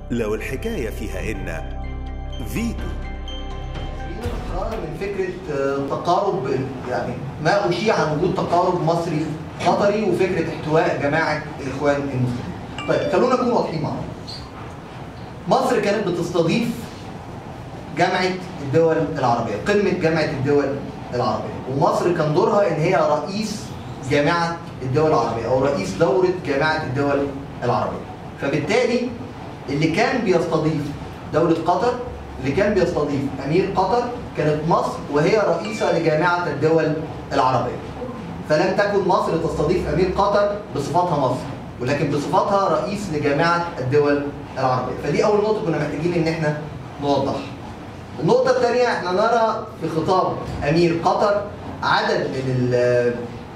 لو الحكاية فيها إن فيتو الإقرار من فكرة آه، تقارب يعني ما أشيع عن وجود تقارب مصري قطري وفكرة احتواء جماعة الإخوان المسلمين. طيب خلونا نكون واضحين مع بعض. مصر كانت بتستضيف جامعة الدول العربية، قمة جامعة الدول العربية، ومصر كان دورها إن هي رئيس جامعة الدول العربية أو رئيس دورة جامعة الدول العربية. فبالتالي اللي كان بيستضيف دولة قطر اللي كان بيستضيف أمير قطر كانت مصر وهي رئيسة لجامعة الدول العربية. فلم تكن مصر تستضيف أمير قطر بصفتها مصر ولكن بصفتها رئيس لجامعة الدول العربية فدي أول نقطة كنا محتاجين إن إحنا نوضحها النقطة الثانية إحنا نرى في خطاب أمير قطر عدد من ال-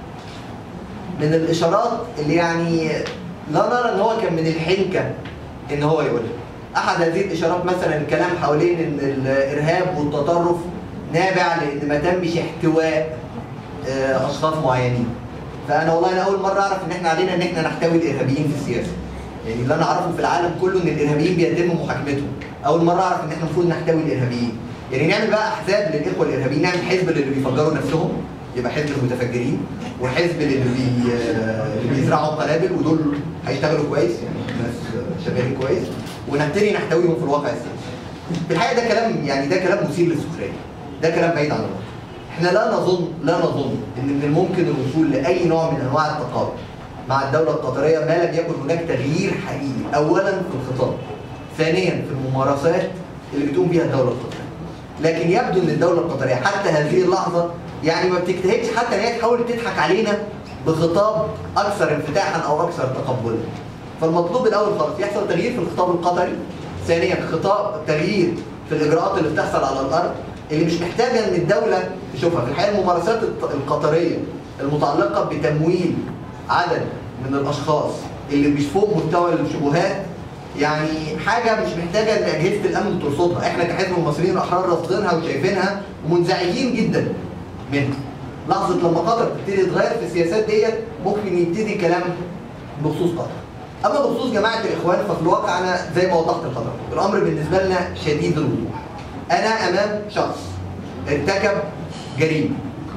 من الإشارات اللي يعني لا نرى إن هو كان من الحنكة إن هو يقولها أحد هذه الإشارات مثلا الكلام حوالين إن الإرهاب والتطرف نابع لأن ما تمش احتواء آه، اشخاص معينين فانا والله انا اول مره اعرف ان احنا علينا ان احنا نحتوي الارهابيين في السياسه يعني اللي انا اعرفه في العالم كله ان الارهابيين بيتم محاكمتهم اول مره اعرف ان احنا المفروض نحتوي الارهابيين يعني نعمل بقى احزاب للاخوه الارهابيين نعمل حزب للي بيفجروا نفسهم يبقى حزب المتفجرين وحزب للي بي... آه، اللي بيزرعوا قنابل ودول هيشتغلوا كويس يعني ناس شغالين كويس ونبتدي نحتويهم في الواقع السياسي في الحقيقه ده كلام يعني ده كلام مثير للسخريه ده كلام بعيد عن الواقع احنا لا نظن لا نظن ان من الممكن الوصول لاي نوع من انواع التقارب مع الدوله القطريه ما لم يكن هناك تغيير حقيقي اولا في الخطاب ثانيا في الممارسات اللي بتقوم بها الدوله القطريه لكن يبدو ان الدوله القطريه حتى هذه اللحظه يعني ما بتجتهدش حتى ان هي تحاول تضحك علينا بخطاب اكثر انفتاحا او اكثر تقبلا فالمطلوب الاول خالص يحصل تغيير في الخطاب القطري ثانيا خطاب تغيير في الاجراءات اللي بتحصل على الارض اللي مش محتاجه ان الدوله تشوفها في الحقيقه الممارسات الط- القطريه المتعلقه بتمويل عدد من الاشخاص اللي مش فوق مستوى الشبهات يعني حاجه مش محتاجه ان اجهزه الامن ترصدها احنا كحزب المصريين الاحرار راصدينها وشايفينها ومنزعجين جدا منها لحظه لما قطر تبتدي تغير في السياسات ديت ممكن يبتدي كلام بخصوص قطر اما بخصوص جماعه الاخوان ففي الواقع انا زي ما وضحت لحضرتك الامر بالنسبه لنا شديد الوضوح انا امام شخص ارتكب جريمه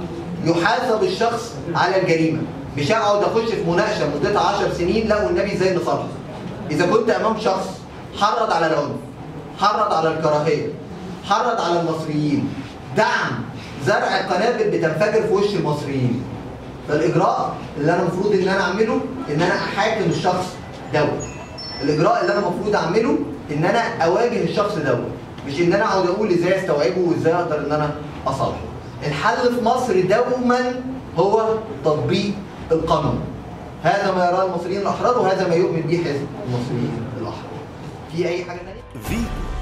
يحاسب الشخص على الجريمه مش هقعد اخش في مناقشه مدتها 10 سنين لا والنبي زي نصالحه اذا كنت امام شخص حرض على العنف حرض على الكراهيه حرض على المصريين دعم زرع قنابل بتنفجر في وش المصريين فالاجراء اللي انا المفروض ان انا اعمله ان انا احاكم الشخص دوت الاجراء اللي انا المفروض اعمله ان انا اواجه الشخص دوت مش ان انا اقعد اقول ازاي استوعبه وازاي اقدر ان انا اصالحه الحل في مصر دوما هو تطبيق القانون هذا ما يراه المصريين الاحرار وهذا ما يؤمن به حزب المصريين الاحرار في اي حاجه ثانيه فيتو